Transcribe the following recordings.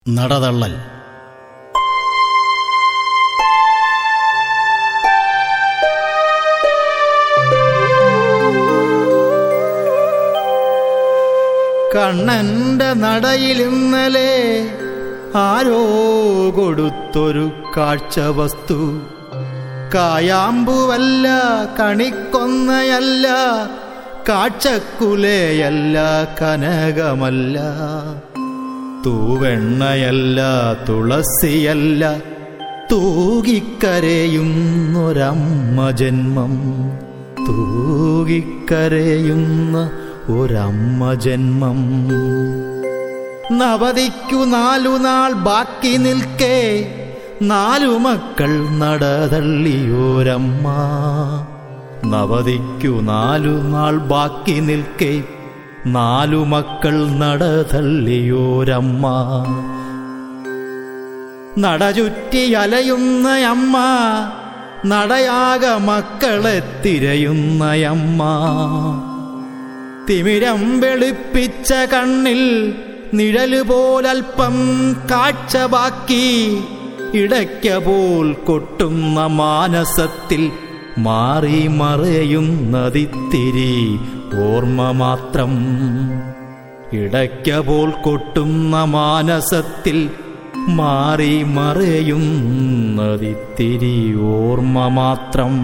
നടതള്ളൽ കണ്ണന്റെ നടയിലിന്നലെ ആരോ കൊടുത്തൊരു കാഴ്ച വസ്തു കായാമ്പുവല്ല കണിക്കൊന്നയല്ല കാഴ്ചക്കുലയല്ല കനകമല്ല തൂവെണ്ണയല്ല തുളസിയല്ല തൂകിക്കരയുന്നൊരമ്മ ജന്മം തൂകിക്കരയുന്ന ഒരമ്മ ജന്മം നവതിക്കു നാലു നാൾ ബാക്കി നിൽക്കേ നാലു മക്കൾ നടതള്ളിയോരമ്മ നവതിക്കു നാലു നാൾ ബാക്കി നിൽക്കേ നാലു മക്കൾ നടതള്ളിയോരമ്മ നടചുറ്റി അലയുന്ന അമ്മ നടയാക മക്കളെ തിരയുന്നയമ്മ തിമിരം വെളുപ്പിച്ച കണ്ണിൽ നിഴല് പോലൽപ്പം കാഴ്ച ബാക്കി ഇടയ്ക്ക പോൽ കൊട്ടുന്ന മാനസത്തിൽ മാറി മറയുന്നതിത്തിരി ഓർമ്മ മാത്രം ഇടയ്ക്ക പോൽ കൊട്ടുന്ന മാനസത്തിൽ മാറി മറയുന്നതിത്തിരി ഓർമ്മ മാത്രം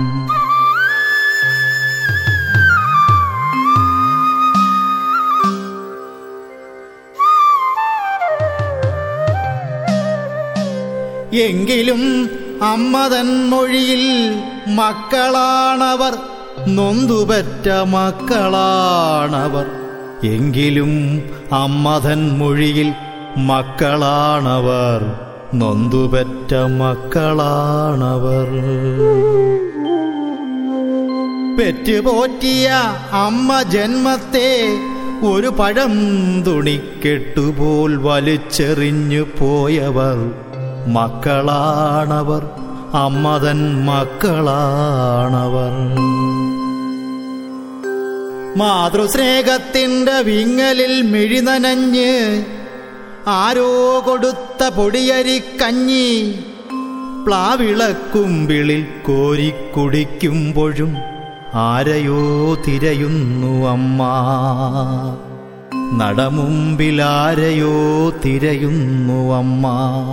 എങ്കിലും അമ്മതൻ മൊഴിയിൽ മക്കളാണവർ നൊന്തുപറ്റ മക്കളാണവർ എങ്കിലും അമ്മതൻ മൊഴിയിൽ മക്കളാണവർ നൊന്തുപറ്റ മക്കളാണവർ പെറ്റുപോറ്റിയ അമ്മ ജന്മത്തെ ഒരു പഴം തുണിക്കെട്ടുപോൽ വലിച്ചെറിഞ്ഞു പോയവർ മക്കളാണവർ അമ്മതൻ മക്കളാണവർ മാതൃസ്നേഹത്തിന്റെ വിങ്ങലിൽ മിഴിനനഞ്ഞ് ആരോ കൊടുത്ത പൊടിയരിക്കഞ്ഞി പ്ലാവിളക്കുമ്പിളിൽ കോരിക്കുടിക്കുമ്പോഴും ആരെയോ തിരയുന്നു അമ്മ നടമുമ്പിലാരെയോ തിരയുന്നു അമ്മ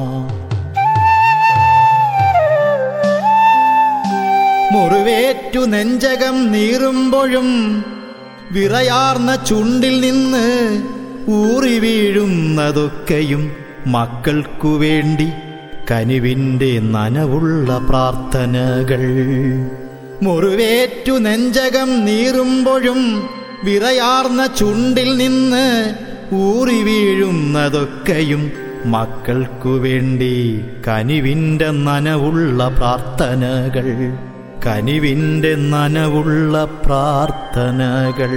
മുറിവേറ്റു നെഞ്ചകം നീറുമ്പോഴും വിറയാർന്ന ചുണ്ടിൽ നിന്ന് ഊറി വീഴുന്നതൊക്കെയും മക്കൾക്കു വേണ്ടി കനിവിൻ്റെ നനവുള്ള പ്രാർത്ഥനകൾ മുറിവേറ്റു നെഞ്ചകം നീറുമ്പോഴും വിറയാർന്ന ചുണ്ടിൽ നിന്ന് ഊറി വീഴുന്നതൊക്കെയും മക്കൾക്കു വേണ്ടി കനിവിൻ്റെ നനവുള്ള പ്രാർത്ഥനകൾ കനിവിൻ്റെ നനവുള്ള പ്രാർത്ഥനകൾ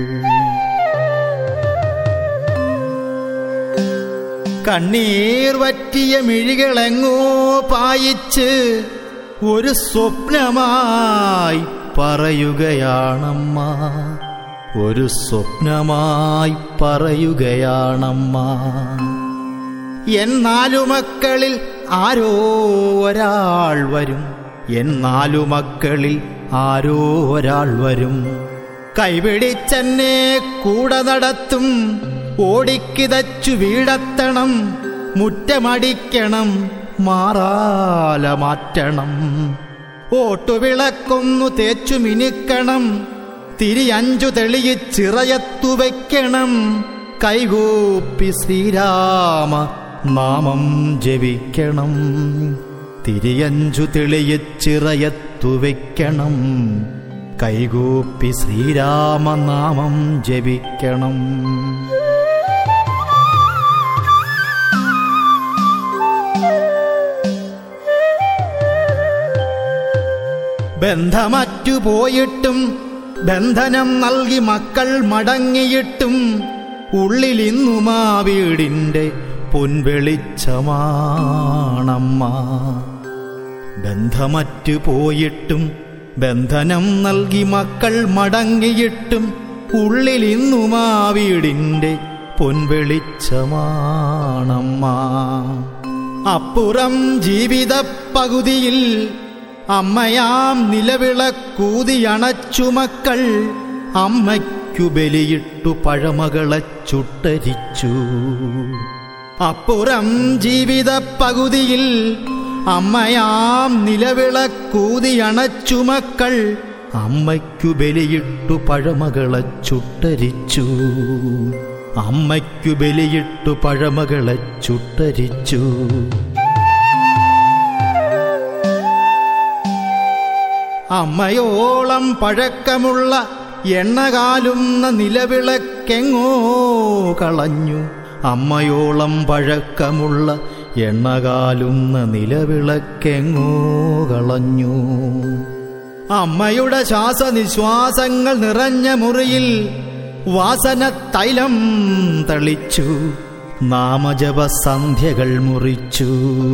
കണ്ണീർ വറ്റിയ മിഴികളെങ്ങോ പായിച്ച് ഒരു സ്വപ്നമായി പറയുകയാണമ്മ ഒരു സ്വപ്നമായി പറയുകയാണമ്മ എന്നാലു മക്കളിൽ ആരോ ഒരാൾ വരും എന്നാലു മക്കളിൽ ആരോ ഒരാൾ വരും കൈപിടിച്ചെന്നെ കൂടെ നടത്തും ഓടിക്കിതച്ചു വീടത്തണം മുറ്റമടിക്കണം മാറാല മാറ്റണം ഓട്ടുവിളക്കൊന്നു തേച്ചു മിനുക്കണം തിരി അഞ്ചു തെളിയിച്ചിറയത്തു വയ്ക്കണം കൈകൂപ്പി ശ്രീരാമ നാമം ജപിക്കണം തിരിയഞ്ചു തെളിയിച്ചിറയത്തു വയ്ക്കണം കൈകൂപ്പി ശ്രീരാമനാമം ജപിക്കണം ബന്ധമറ്റു പോയിട്ടും ബന്ധനം നൽകി മക്കൾ മടങ്ങിയിട്ടും ഉള്ളിലിന്നുമാ വീടിൻ്റെ പൊൻവെളിച്ചമാണമ്മ ബന്ധമറ്റു പോയിട്ടും ബന്ധനം നൽകി മക്കൾ മടങ്ങിയിട്ടും ഉള്ളിലിന്നുമാ വീടിൻ്റെ പൊൻവെളിച്ചമാണമ്മ അപ്പുറം ജീവിത പകുതിയിൽ അമ്മയാം നിലവിളക്കൂതിയണച്ചു മക്കൾ അമ്മയ്ക്കു ബലിയിട്ടു പഴമകളെ ചുട്ടരിച്ചു അപ്പുറം ജീവിത പകുതിയിൽ അമ്മയാം നിലവിളക്കൂതിയണച്ചു മക്കൾ അമ്മയ്ക്കു ബലിയിട്ടു പഴമകളെ ചുട്ടരിച്ചു അമ്മയ്ക്കു ബലിയിട്ടു പഴമകളെ ചുട്ടരിച്ചു അമ്മയോളം പഴക്കമുള്ള എണ്ണകാലുന്ന നിലവിളക്കെങ്ങോ കളഞ്ഞു അമ്മയോളം പഴക്കമുള്ള എണ്ണകാലുന്ന നിലവിളക്കെങ്ങോ കളഞ്ഞു അമ്മയുടെ ശ്വാസനിശ്വാസങ്ങൾ നിറഞ്ഞ മുറിയിൽ വാസന തൈലം തളിച്ചു നാമജപ സന്ധ്യകൾ മുറിച്ചു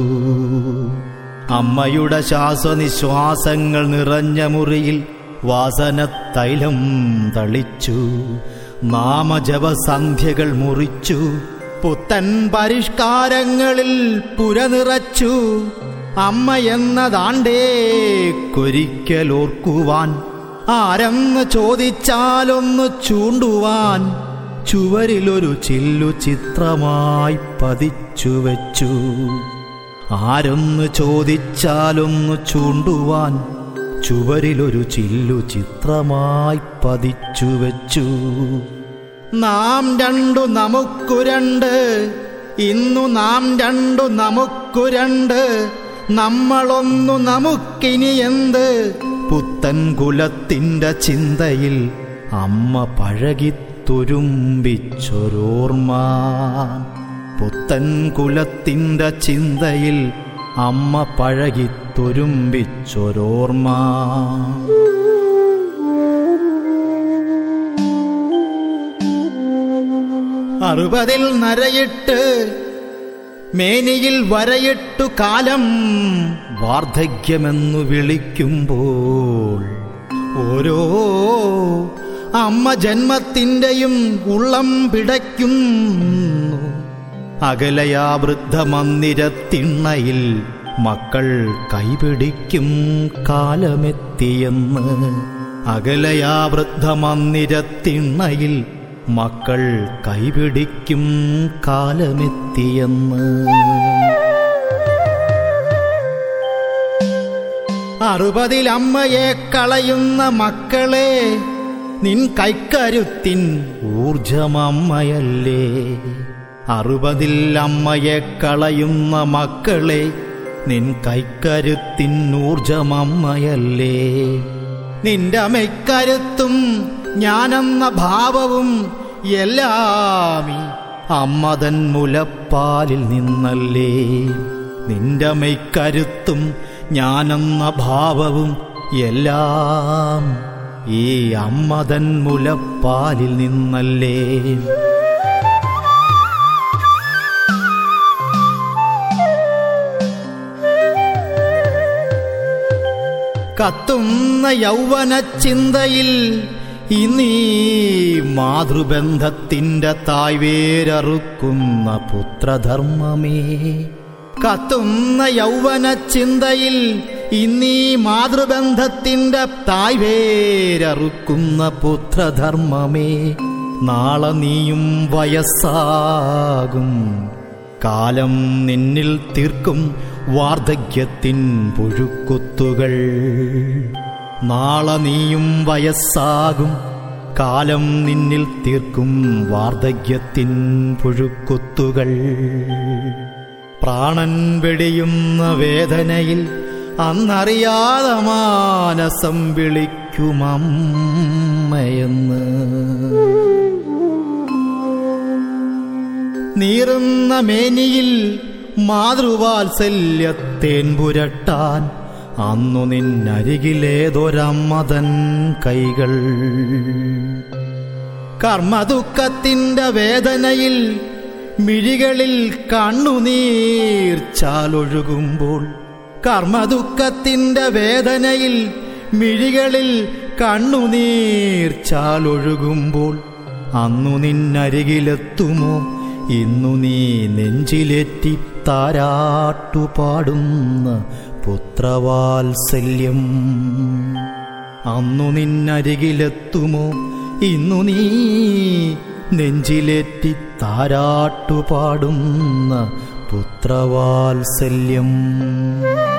അമ്മയുടെ ശ്വാസനിശ്വാസങ്ങൾ നിറഞ്ഞ മുറിയിൽ വാസന തൈലം തളിച്ചു നാമജപ സന്ധ്യകൾ മുറിച്ചു പുത്തൻ പരിഷ്കാരങ്ങളിൽ പുരനിറച്ചു അമ്മ എന്നതാണ്ടേ കൊരിക്കലോർക്കുവാൻ ആരെന്ന് ചോദിച്ചാലൊന്ന് ചൂണ്ടുവാൻ ചുവരിലൊരു ചില്ലു ചിത്രമായി പതിച്ചു വെച്ചു ആരൊന്ന് ചോദിച്ചാലൊന്ന് ചൂണ്ടുവാൻ ചുവരിലൊരു ചില്ലു ചിത്രമായി പതിച്ചു വെച്ചു നാം രണ്ടു നമുക്കു രണ്ട് ഇന്നു നാം രണ്ടു നമുക്കു രണ്ട് നമ്മളൊന്നു നമുക്കിനി എന്ത് പുത്തൻ കുലത്തിൻ്റെ ചിന്തയിൽ അമ്മ പഴകിത്തുരുമ്പിച്ചൊരോർമ്മ പുത്തൻ കുലത്തിൻ്റെ ചിന്തയിൽ അമ്മ പഴകിത്തുരുമ്പിച്ചൊരോർമ്മ അറുപതിൽ നരയിട്ട് മേനിയിൽ വരയിട്ടു കാലം വാർദ്ധക്യമെന്നു വിളിക്കുമ്പോൾ ഓരോ അമ്മ ജന്മത്തിൻ്റെയും ഉള്ളം പിടയ്ക്കുന്നു അകലയാ വൃദ്ധമന്ദിരത്തിണ്ണയിൽ മക്കൾ കൈപിടിക്കും കാലമെത്തിയെന്ന് അകലയാ വൃദ്ധമന്ദിരത്തിണ്ണയിൽ മക്കൾ കൈപിടിക്കും കാലമെത്തിയെന്ന് അറുപതിൽ അമ്മയെ കളയുന്ന മക്കളെ നിൻ കൈക്കരുത്തിൻ ഊർജമമ്മയല്ലേ അറുപതിൽ അമ്മയെ കളയുന്ന മക്കളെ നിൻ കൈക്കരുത്തിൻ ഊർജമമ്മയല്ലേ നിന്റെ അമ്മയ്ക്കരുത്തും ഞാനെന്ന ഭാവവും എല്ലാമീ അമ്മതൻ മുലപ്പാലിൽ നിന്നല്ലേ നിന്റെ മെയ്ക്കരുത്തും ഞാനെന്ന ഭാവവും എല്ലാം ഈ അമ്മതൻ മുലപ്പാലിൽ നിന്നല്ലേ കത്തുന്ന യൗവന ചിന്തയിൽ ഇന്നീ മാതൃബന്ധത്തിന്റെ തായ്വേരറുക്കുന്ന പുത്രധർമ്മമേ കത്തുന്ന യൗവന ചിന്തയിൽ ഇന്നീ മാതൃബന്ധത്തിന്റെ തായ്വേരറുക്കുന്ന പുത്രധർമ്മമേ നാളെ നീയും വയസ്സാകും കാലം നിന്നിൽ തീർക്കും വാർദ്ധക്യത്തിൻ പുഴുക്കുത്തുകൾ നാളെ നീയും വയസ്സാകും കാലം നിന്നിൽ തീർക്കും വാർദ്ധക്യത്തിൻ പുഴുക്കുത്തുകൾ പ്രാണൻ വെടിയുന്ന വേദനയിൽ അന്നറിയാതെ മാനസം വിളിക്കുമമ്മയെന്ന് നീറുന്ന മേനിയിൽ മാതൃവാത്സല്യത്തേൻ പുരട്ടാൻ അന്നു നിന്നരികിലേതൊരമ്മതൻ കൈകൾ കർമ്മദുഃഖത്തിൻ്റെ വേദനയിൽ മിഴികളിൽ കണ്ണുനീർ ചാലൊഴുകുമ്പോൾ കർമ്മദുഃഖത്തിൻ്റെ വേദനയിൽ മിഴികളിൽ കണ്ണുനീർ ചാലൊഴുകുമ്പോൾ അന്നു നിന്നരികിലെത്തുമോ ഇന്നു നീ നെഞ്ചിലേറ്റി താരാട്ടുപാടുന്ന പുത്രവാത്സല്യം അന്നു നിന്നരികിലെത്തുമോ ഇന്നു നീ നെഞ്ചിലേറ്റി താരാട്ടുപാടുന്ന പുത്രവാത്സല്യം